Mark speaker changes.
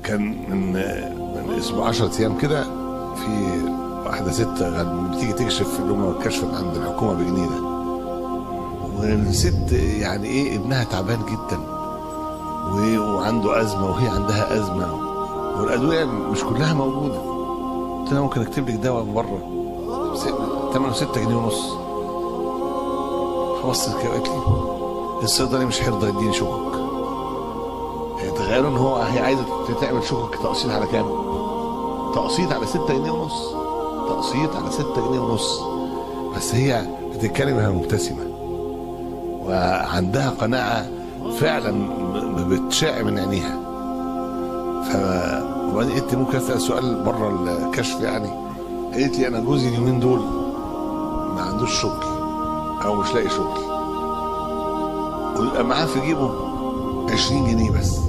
Speaker 1: كان من من اسبوع 10 ايام كده في واحده ست غد- بتيجي تكشف اللي هم الكشف عند الحكومه بجنينه والست يعني ايه ابنها تعبان جدا و- وعنده ازمه وهي عندها ازمه والادويه مش كلها موجوده قلت لها ممكن اكتب لك دواء من بره س- ثمنه 6 جنيه ونص فبصت كده قالت لي الصيدلي مش هيرضى يديني شكك تخيلوا ان هو هي عايزه تعمل شكك تقسيط على كام؟ تقسيط على 6 جنيه ونص تقسيط على 6 جنيه ونص بس هي بتتكلم وهي مبتسمه وعندها قناعه فعلا ب- بتشع من عينيها ف وبعدين قلت ممكن اسال سؤال بره الكشف يعني قالت لي انا جوزي اليومين دول ما عندوش شغل او مش لاقي شغل ويبقى معاه في جيبه 20 جنيه بس